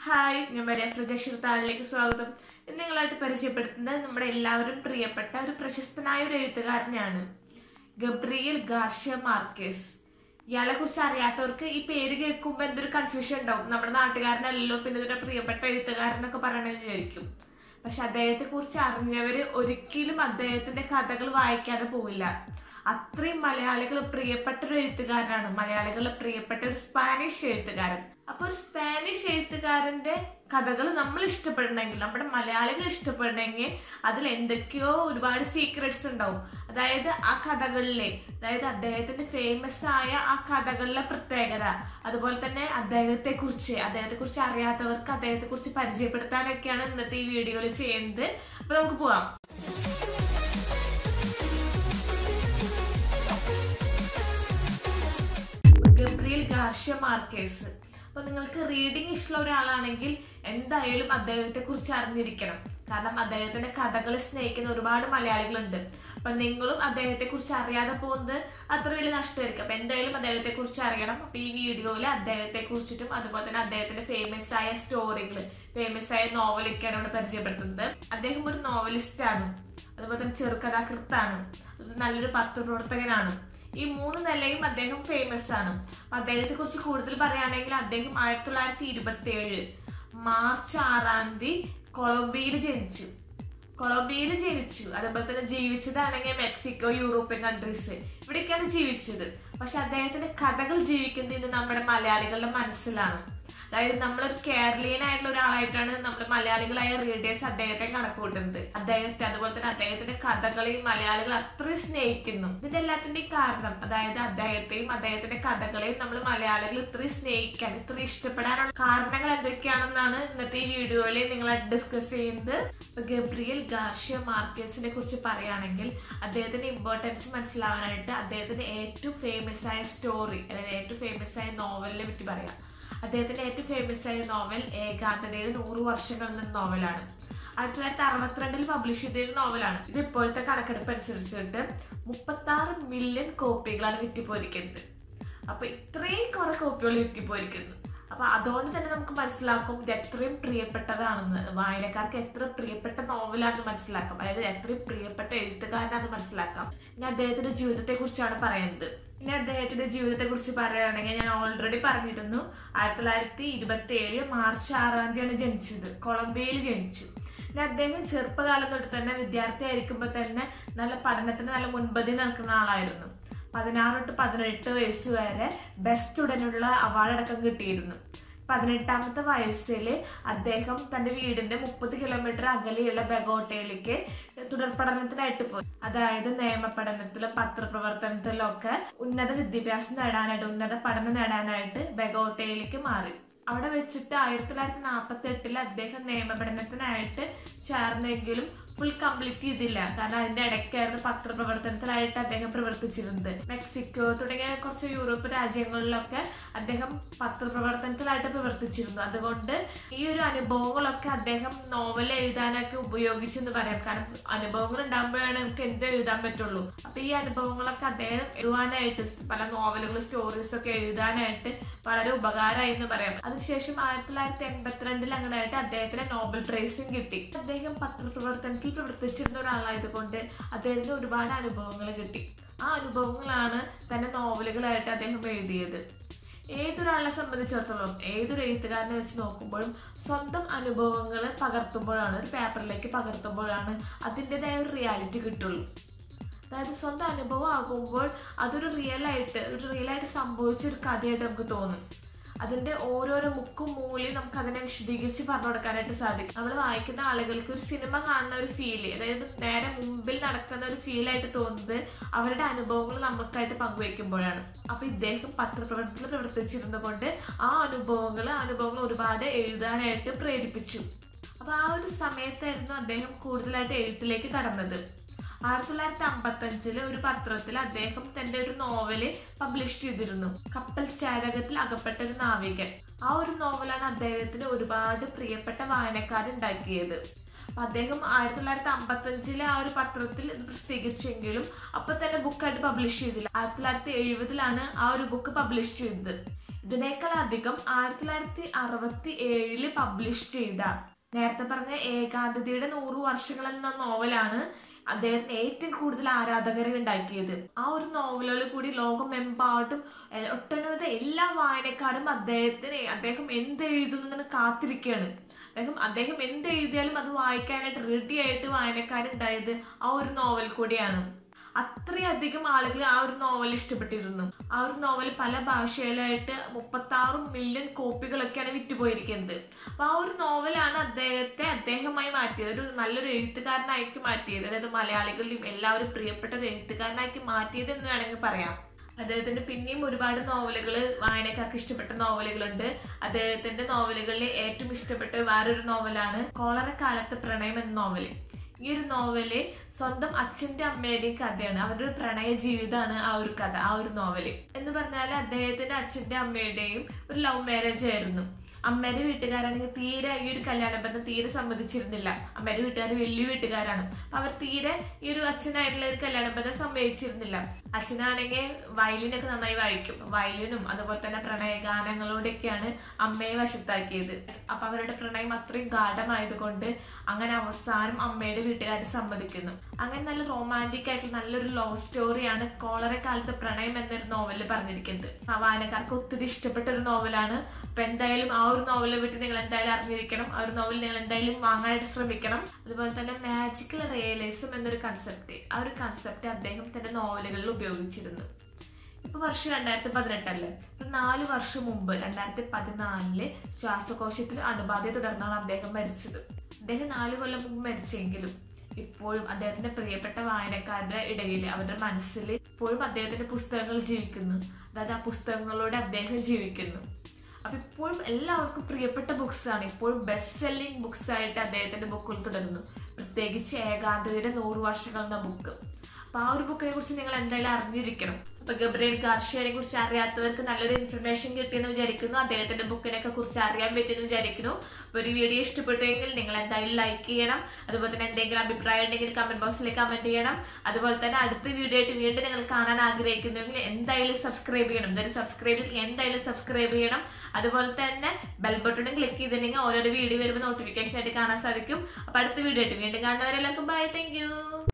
hi ഞാൻ Maria ഫ്രജക്ഷർ താളിലേക്ക് സ്വാഗതം ഇന്ന് നിങ്ങളായിട്ട് പരിചയപ്പെടുത്തുന്നത് നമ്മുടെ എല്ലാവരും പ്രിയപ്പെട്ട ഒരു പ്രശസ്തനായ ഒരു എഴുത്തുകാരനാണ് ഗബ്രിയൽ ഗാർഷ്യ മാർക്കേസ് ഇയാളെ കുറിച്ച് അറിയാത്തവർക്ക് ഈ പേര് കേൾക്കുമ്പോൾ എന്തൊരു കൺഫ്യൂഷൻ ഉണ്ടാവും നമ്മുടെ നാട്ടുകാരനല്ലല്ലോ പിന്നെ ഇതിന്റെ പ്രിയപ്പെട്ട എഴുത്തുകാരൻ എന്നൊക്കെ പറയണമെന്ന് വിചാരിക്കും പക്ഷെ അദ്ദേഹത്തെ കുറിച്ച് അറിഞ്ഞവര് ഒരിക്കലും അദ്ദേഹത്തിന്റെ കഥകൾ വായിക്കാതെ പോവില്ല അത്രയും മലയാളികൾ പ്രിയപ്പെട്ട ഒരു എഴുത്തുകാരനാണ് മലയാളികളുടെ പ്രിയപ്പെട്ട ഒരു സ്പാനിഷ് എഴുത്തുകാരൻ അപ്പൊ ഒരു സ്പാനിഷ് എഴുത്തുകാരന്റെ കഥകൾ നമ്മൾ ഇഷ്ടപ്പെടണമെങ്കിൽ നമ്മുടെ മലയാളികൾ ഇഷ്ടപ്പെടണമെങ്കിൽ അതിൽ എന്തൊക്കെയോ ഒരുപാട് സീക്രട്സ് ഉണ്ടാവും അതായത് ആ കഥകളിലെ അതായത് അദ്ദേഹത്തിന്റെ ഫേമസ് ആയ ആ കഥകളിലെ പ്രത്യേകത അതുപോലെ തന്നെ അദ്ദേഹത്തെ കുറിച്ച് അദ്ദേഹത്തെ കുറിച്ച് അറിയാത്തവർക്ക് അദ്ദേഹത്തെ കുറിച്ച് പരിചയപ്പെടുത്താനൊക്കെയാണ് ഇന്നത്തെ ഈ വീഡിയോയിൽ ചെയ്യുന്നത് അപ്പൊ നമുക്ക് പോവാം ഗബ്രിയൽ ഗാർഷ്യ മാർക്കേസ് അപ്പൊ നിങ്ങൾക്ക് റീഡിംഗ് ഇഷ്ടമുള്ള ഒരാളാണെങ്കിൽ എന്തായാലും അദ്ദേഹത്തെ കുറിച്ച് അറിഞ്ഞിരിക്കണം കാരണം അദ്ദേഹത്തിന്റെ കഥകൾ സ്നേഹിക്കുന്ന ഒരുപാട് മലയാളികളുണ്ട് അപ്പൊ നിങ്ങളും അദ്ദേഹത്തെ കുറിച്ച് അറിയാതെ പോകുന്നത് അത്ര വലിയ നഷ്ടമായിരിക്കും അപ്പൊ എന്തായാലും അദ്ദേഹത്തെ കുറിച്ച് അറിയണം അപ്പൊ ഈ വീഡിയോയിൽ അദ്ദേഹത്തെ കുറിച്ചിട്ടും അതുപോലെ തന്നെ അദ്ദേഹത്തിന്റെ ഫേമസ് ആയ സ്റ്റോറികൾ ഫേമസ് ആയ നോവലൊക്കെയാണ് ഇവിടെ പരിചയപ്പെടുത്തുന്നത് അദ്ദേഹം ഒരു നോവലിസ്റ്റ് ആണ് അതുപോലെ തന്നെ ചെറുകഥാകൃത്താണ് നല്ലൊരു പത്രപ്രവർത്തകനാണ് ഈ മൂന്ന് നിലയും അദ്ദേഹം ഫേമസ് ആണ് അപ്പൊ അദ്ദേഹത്തെ കുറിച്ച് കൂടുതൽ പറയുകയാണെങ്കിൽ അദ്ദേഹം ആയിരത്തി തൊള്ളായിരത്തി ഇരുപത്തി ഏഴ് മാർച്ച് ആറാം തീയതി കൊളംബിയയിൽ ജനിച്ചു കൊളംബിയയിൽ ജനിച്ചു അതുപോലെ തന്നെ ജീവിച്ചതാണെങ്കിൽ മെക്സിക്കോ യൂറോപ്യൻ കൺട്രീസ് ഇവിടേക്കാണ് ജീവിച്ചത് പക്ഷെ അദ്ദേഹത്തിന്റെ കഥകൾ ജീവിക്കുന്നത് ഇന്ന് നമ്മുടെ മലയാളികളുടെ മനസ്സിലാണ് അതായത് നമ്മളൊരു കേരളീയൻ ആയിട്ടുള്ള ഒരാളായിട്ടാണ് നമ്മുടെ മലയാളികളായ റീഡേഴ്സ് അദ്ദേഹത്തെ കണക്കുകൂട്ടുന്നത് അദ്ദേഹത്തെ അതുപോലെ തന്നെ അദ്ദേഹത്തിന്റെ കഥകളെയും മലയാളികൾ അത്രയും സ്നേഹിക്കുന്നു ഇതിന്റെ എല്ലാത്തിന്റെയും കാരണം അതായത് അദ്ദേഹത്തെയും അദ്ദേഹത്തിന്റെ കഥകളെയും നമ്മൾ മലയാളികൾ ഇത്രയും സ്നേഹിക്കാൻ ഇത്രയും ഇഷ്ടപ്പെടാനുള്ള കാരണങ്ങൾ എന്തൊക്കെയാണെന്നാണ് ഇന്നത്തെ ഈ വീഡിയോയിൽ നിങ്ങളായിട്ട് ഡിസ്കസ് ചെയ്യുന്നത് ഗബ്രിയൽ ഗാർഷ്യ മാർക്കേസിനെ കുറിച്ച് പറയുകയാണെങ്കിൽ അദ്ദേഹത്തിന്റെ ഇമ്പോർട്ടൻസ് മനസ്സിലാവാനായിട്ട് അദ്ദേഹത്തിന്റെ ഏറ്റവും ഫേമസ് ആയ സ്റ്റോറി അതായത് ഏറ്റവും ഫേമസ് ആയ നോവലിനെ പറ്റി പറയാം അദ്ദേഹത്തിന്റെ ഏറ്റവും ഫേമസ് ആയ നോവൽ ഏകാന്തതയുടെ നൂറ് വർഷങ്ങൾ എന്ന നോവലാണ് ആയിരത്തി തൊള്ളായിരത്തി അറുപത്തിരണ്ടിൽ പബ്ലിഷ് ചെയ്ത നോവലാണ് ഇത് ഇപ്പോഴത്തെ കണക്കെടുപ്പ് അനുസരിച്ചിട്ട് മുപ്പത്തി ആറ് മില്യൺ കോപ്പികളാണ് വിറ്റുപോയിരിക്കുന്നത് അപ്പൊ ഇത്രയും കുറെ കോപ്പികൾ വിറ്റുപോയിരിക്കുന്നു അപ്പൊ അതുകൊണ്ട് തന്നെ നമുക്ക് മനസ്സിലാക്കും ഇത് എത്രയും പ്രിയപ്പെട്ടതാണെന്ന് വായനക്കാർക്ക് എത്ര പ്രിയപ്പെട്ട നോവലാണെന്ന് മനസ്സിലാക്കാം അതായത് എത്രയും പ്രിയപ്പെട്ട എഴുത്തുകാരനാണെന്ന് മനസ്സിലാക്കാം ഇനി അദ്ദേഹത്തിന്റെ ജീവിതത്തെ കുറിച്ചാണ് പറയുന്നത് ഇനി അദ്ദേഹത്തിന്റെ ജീവിതത്തെ കുറിച്ച് പറയുകയാണെങ്കിൽ ഞാൻ ഓൾറെഡി പറഞ്ഞിരുന്നു ആയിരത്തി തൊള്ളായിരത്തി ഇരുപത്തി ഏഴ് മാർച്ച് ആറാം തീയതിയാണ് ജനിച്ചത് കൊളംബിയയിൽ ജനിച്ചു പിന്നെ അദ്ദേഹം ചെറുപ്പകാലം തൊട്ട് തന്നെ വിദ്യാർത്ഥി ആയിരിക്കുമ്പോൾ തന്നെ നല്ല പഠനത്തിന് നല്ല മുൻപതി നിൽക്കുന്ന ആളായിരുന്നു പതിനാറ് തൊട്ട് പതിനെട്ട് വയസ്സ് വരെ ബെസ്റ്റ് ഉടനുള്ള അവാർഡ് അടക്കം കിട്ടിയിരുന്നു പതിനെട്ടാമത്തെ വയസ്സിൽ അദ്ദേഹം തന്റെ വീടിന്റെ മുപ്പത് കിലോമീറ്റർ അകലെയുള്ള ബഗോട്ടയിലേക്ക് തുടർ പഠനത്തിനായിട്ട് പോയി അതായത് നിയമ പഠനത്തിലും പത്രപ്രവർത്തനത്തിലും ഒക്കെ ഉന്നത വിദ്യാഭ്യാസം നേടാനായിട്ട് ഉന്നത പഠനം നേടാനായിട്ട് ബഗോട്ടയിലേക്ക് മാറി അവിടെ വെച്ചിട്ട് ആയിരത്തി തൊള്ളായിരത്തി നാൽപ്പത്തി എട്ടിൽ അദ്ദേഹം നിയമപഠനത്തിനായിട്ട് ചേർന്നെങ്കിലും ഫുൾ കംപ്ലീറ്റ് ചെയ്തില്ല കാരണം അതിന്റെ ഇടയ്ക്കായിരുന്നു പത്രപ്രവർത്തനത്തിലായിട്ട് അദ്ദേഹം പ്രവർത്തിച്ചിരുന്നത് മെക്സിക്കോ തുടങ്ങിയ കുറച്ച് യൂറോപ്പ് രാജ്യങ്ങളിലൊക്കെ അദ്ദേഹം പത്രപ്രവർത്തനത്തിലായിട്ട് പ്രവർത്തിച്ചിരുന്നു അതുകൊണ്ട് ഈ ഒരു അനുഭവങ്ങളൊക്കെ അദ്ദേഹം നോവൽ എഴുതാനൊക്കെ ഉപയോഗിച്ചെന്ന് പറയാം കാരണം അനുഭവങ്ങൾ ഉണ്ടാകുമ്പോഴാണ് നമുക്ക് എന്ത് എഴുതാൻ പറ്റുള്ളൂ അപ്പൊ ഈ അനുഭവങ്ങളൊക്കെ അദ്ദേഹം എഴുതാനായിട്ട് പല നോവലുകൾ സ്റ്റോറീസ് ഒക്കെ എഴുതാനായിട്ട് വളരെ ഉപകാരമായി എന്ന് പറയാം അതിനുശേഷം ആയിരത്തി തൊള്ളായിരത്തി എൺപത്തിരണ്ടിൽ അങ്ങനെയായിട്ട് അദ്ദേഹത്തിന് നോബൽ പ്രൈസും കിട്ടി അദ്ദേഹം പത്രപ്രവർത്തനത്തിൽ പ്രവർത്തിച്ചിരുന്ന ഒരാളായതുകൊണ്ട് അദ്ദേഹത്തിന് ഒരുപാട് അനുഭവങ്ങൾ കിട്ടി ആ അനുഭവങ്ങളാണ് തന്നെ നോവലുകളായിട്ട് അദ്ദേഹം എഴുതിയത് ഏതൊരാളെ സംബന്ധിച്ചിടത്തോളം ഏതൊരു എഴുത്തുകാരനെ വെച്ച് നോക്കുമ്പോഴും സ്വന്തം അനുഭവങ്ങൾ പകർത്തുമ്പോഴാണ് ഒരു പേപ്പറിലേക്ക് പകർത്തുമ്പോഴാണ് അതിൻ്റെതായ ഒരു റിയാലിറ്റി കിട്ടുള്ളൂ അതായത് സ്വന്തം അനുഭവം ആകുമ്പോൾ അതൊരു റിയൽ ആയിട്ട് ഒരു റിയൽ ആയിട്ട് സംഭവിച്ച ഒരു കഥയായിട്ട് നമുക്ക് തോന്നും അതിന്റെ ഓരോരോ മുക്കും മൂലയും നമുക്ക് അതിനെ വിശദീകരിച്ച് പറഞ്ഞു കൊടുക്കാനായിട്ട് സാധിക്കും നമ്മൾ വായിക്കുന്ന ആളുകൾക്ക് ഒരു സിനിമ കാണുന്ന ഒരു ഫീല് അതായത് നേരെ മുമ്പിൽ നടക്കുന്ന ഒരു ഫീലായിട്ട് തോന്നുന്നത് അവരുടെ അനുഭവങ്ങൾ നമുക്കായിട്ട് പങ്കുവയ്ക്കുമ്പോഴാണ് അപ്പൊ ഇദ്ദേഹം പത്രപ്രവർത്തനത്തിൽ പ്രവർത്തിച്ചിരുന്നത് കൊണ്ട് ആ അനുഭവങ്ങൾ അനുഭവങ്ങൾ ഒരുപാട് എഴുതാനായിട്ട് പ്രേരിപ്പിച്ചു അപ്പൊ ആ ഒരു സമയത്തായിരുന്നു അദ്ദേഹം കൂടുതലായിട്ട് എഴുത്തിലേക്ക് കടന്നത് ആയിരത്തി തൊള്ളായിരത്തി അമ്പത്തി അഞ്ചില് ഒരു പത്രത്തിൽ അദ്ദേഹം തന്റെ ഒരു നോവല് പബ്ലിഷ് ചെയ്തിരുന്നു കപ്പൽ ചാരകത്തിൽ അകപ്പെട്ട ഒരു നാവികൻ ആ ഒരു നോവലാണ് അദ്ദേഹത്തിന് ഒരുപാട് പ്രിയപ്പെട്ട വായനക്കാരുണ്ടാക്കിയത് അപ്പൊ അദ്ദേഹം ആയിരത്തി തൊള്ളായിരത്തി അമ്പത്തി അഞ്ചിലെ ആ ഒരു പത്രത്തിൽ ഇത് പ്രസിദ്ധീകരിച്ചെങ്കിലും അപ്പൊ തന്നെ ബുക്കായിട്ട് പബ്ലിഷ് ചെയ്തില്ല ആയിരത്തി തൊള്ളായിരത്തി എഴുപതിലാണ് ആ ഒരു ബുക്ക് പബ്ലിഷ് ചെയ്തത് ഇതിനേക്കാൾ അധികം ആയിരത്തി തൊള്ളായിരത്തി അറുപത്തി ഏഴില് പബ്ലിഷ് ചെയ്ത നേരത്തെ പറഞ്ഞ ഏകാന്തതയുടെ നൂറ് വർഷങ്ങൾ എന്ന നോവലാണ് അദ്ദേഹത്തിന് ഏറ്റവും കൂടുതൽ ആരാധകരെ ഉണ്ടാക്കിയത് ആ ഒരു നോവലുകൾ കൂടി ലോകമെമ്പാടും എ- ഒട്ടനവധി എല്ലാ വായനക്കാരും അദ്ദേഹത്തിന് അദ്ദേഹം എന്ത് എഴുതുന്നതിന് കാത്തിരിക്കുകയാണ് അദ്ദേഹം അദ്ദേഹം എന്ത് എഴുതിയാലും അത് വായിക്കാനായിട്ട് റെഡി ആയിട്ട് വായനക്കാരുണ്ടായത് ആ ഒരു നോവൽ കൂടിയാണ് അത്രയധികം ആളുകൾ ആ ഒരു നോവൽ ഇഷ്ടപ്പെട്ടിരുന്നു ആ ഒരു നോവൽ പല ഭാഷയിലായിട്ട് മുപ്പത്തി ആറ് മില്യൺ കോപ്പികളൊക്കെയാണ് വിറ്റുപോയിരിക്കുന്നത് അപ്പൊ ആ ഒരു നോവലാണ് അദ്ദേഹത്തെ അദ്ദേഹമായി മാറ്റിയത് ഒരു നല്ലൊരു എഴുത്തുകാരനാക്കി മാറ്റിയത് അതായത് മലയാളികളിലും എല്ലാവരും പ്രിയപ്പെട്ട ഒരു എഴുത്തുകാരനാക്കി മാറ്റിയത് എന്ന് വേണമെങ്കിൽ പറയാം അദ്ദേഹത്തിന്റെ പിന്നെയും ഒരുപാട് നോവലുകൾ വായനക്കാർക്ക് ഇഷ്ടപ്പെട്ട നോവലുകളുണ്ട് അദ്ദേഹത്തിന്റെ നോവലുകളിൽ ഏറ്റവും ഇഷ്ടപ്പെട്ട വേറൊരു നോവലാണ് കോളറക്കാലത്തെ പ്രണയം എന്ന നോവല് ഈ ഒരു നോവല് സ്വന്തം അച്ഛന്റെ അമ്മയുടെയും കഥയാണ് അവരുടെ ഒരു പ്രണയ ജീവിതമാണ് ആ ഒരു കഥ ആ ഒരു നോവല് എന്ന് പറഞ്ഞാൽ അദ്ദേഹത്തിന്റെ അച്ഛന്റെ അമ്മയുടെയും ഒരു ലവ് മാരേജ് ആയിരുന്നു അമ്മയുടെ വീട്ടുകാരാണെങ്കിൽ തീരെ ഈ ഒരു കല്യാണ ബന്ധം തീരെ സമ്മതിച്ചിരുന്നില്ല അമ്മയുടെ വീട്ടുകാർ വലിയ വീട്ടുകാരാണ് അപ്പൊ അവർ തീരെ ഈ ഒരു അച്ഛനായിട്ടുള്ള ഒരു കല്യാണ ബന്ധം സമ്മതിച്ചിരുന്നില്ല അച്ഛനാണെങ്കിൽ വയലിനൊക്കെ നന്നായി വായിക്കും വയലിനും അതുപോലെ തന്നെ പ്രണയഗാനങ്ങളോടൊക്കെയാണ് അമ്മയെ വശത്താക്കിയത് അപ്പൊ അവരുടെ പ്രണയം അത്രയും ഗാഠമായതുകൊണ്ട് അങ്ങനെ അവസാനം അമ്മയുടെ വീട്ടുകാർ സമ്മതിക്കുന്നു അങ്ങനെ നല്ല റൊമാൻറ്റിക് ആയിട്ടുള്ള നല്ലൊരു ലവ് സ്റ്റോറിയാണ് കോളറ കാലത്ത് പ്രണയം എന്നൊരു നോവലിൽ പറഞ്ഞിരിക്കുന്നത് ആ വായനക്കാർക്ക് ഒത്തിരി ഇഷ്ടപ്പെട്ട ഒരു നോവലാണ് അപ്പൊ എന്തായാലും ആ ഒരു നോവലിനെ വിട്ട് നിങ്ങൾ എന്തായാലും അറിഞ്ഞിരിക്കണം ആ ഒരു നോവൽ നിങ്ങൾ എന്തായാലും വാങ്ങാനായിട്ട് ശ്രമിക്കണം അതുപോലെ തന്നെ മാജിക്കൽ റിയലിസം എന്നൊരു കൺസെപ്റ്റ് ആ ഒരു കൺസെപ്റ്റ് അദ്ദേഹം തന്റെ നോവലുകളിൽ ഉപയോഗിച്ചിരുന്നു ഇപ്പൊ വർഷം രണ്ടായിരത്തി പതിനെട്ടല്ലേ ഇപ്പൊ നാല് വർഷം മുമ്പ് രണ്ടായിരത്തി പതിനാലില് ശ്വാസകോശത്തിൽ അണുബാധയെ തുടർന്നാണ് അദ്ദേഹം മരിച്ചത് അദ്ദേഹം നാല് കൊല്ലം മുമ്പ് മരിച്ചെങ്കിലും ഇപ്പോഴും അദ്ദേഹത്തിന്റെ പ്രിയപ്പെട്ട വായനക്കാരുടെ ഇടയിൽ അവരുടെ മനസ്സിൽ ഇപ്പോഴും അദ്ദേഹത്തിന്റെ പുസ്തകങ്ങൾ ജീവിക്കുന്നു അതായത് ആ പുസ്തകങ്ങളോടെ അദ്ദേഹം ജീവിക്കുന്നു അപ്പൊ ഇപ്പോഴും എല്ലാവർക്കും പ്രിയപ്പെട്ട ബുക്സ് ആണ് ഇപ്പോഴും ബെസ്റ്റ് സെല്ലിംഗ് ബുക്സ് ആയിട്ട് അദ്ദേഹത്തിന്റെ ബുക്കുകൾ തുടരുന്നു പ്രത്യേകിച്ച് ഏകാന്തതയുടെ നൂറ് വർഷങ്ങൾ എന്ന ബുക്ക് അപ്പൊ ആ ഒരു ബുക്കിനെ കുറിച്ച് നിങ്ങൾ എന്തായാലും അറിഞ്ഞിരിക്കണം അപ്പൊ ഗബ്രിയേൽ ഗാർഷ്യനെ കുറിച്ച് അറിയാത്തവർക്ക് നല്ലൊരു ഇൻഫർമേഷൻ കിട്ടിയെന്ന് വിചാരിക്കുന്നു അദ്ദേഹത്തിന്റെ ബുക്കിനൊക്കെ കുറിച്ച് അറിയാൻ പറ്റുമെന്ന് വിചാരിക്കുന്നു അപ്പൊ ഒരു വീഡിയോ ഇഷ്ടപ്പെട്ടുവെങ്കിൽ നിങ്ങൾ എന്തായാലും ലൈക്ക് ചെയ്യണം അതുപോലെ തന്നെ എന്തെങ്കിലും അഭിപ്രായം ഉണ്ടെങ്കിൽ കമന്റ് ബോക്സിൽ കമന്റ് ചെയ്യണം അതുപോലെ തന്നെ അടുത്ത വീഡിയോ ആയിട്ട് വീണ്ടും നിങ്ങൾ കാണാൻ ആഗ്രഹിക്കുന്നെങ്കിൽ എന്തായാലും സബ്സ്ക്രൈബ് ചെയ്യണം എന്തായാലും സബ്സ്ക്രൈബ് എന്തായാലും സബ്സ്ക്രൈബ് ചെയ്യണം അതുപോലെ തന്നെ ബെൽ ബട്ടണും ക്ലിക്ക് ചെയ്തിട്ടുണ്ടെങ്കിൽ ഓരോരോ വീഡിയോ വരുമ്പോൾ നോട്ടിഫിക്കേഷൻ ആയിട്ട് കാണാൻ സാധിക്കും അപ്പൊ അടുത്ത വീഡിയോ ആയിട്ട് വീണ്ടും കാണുന്നവരെല്ലാവർക്കും ബൈ താങ്ക് യു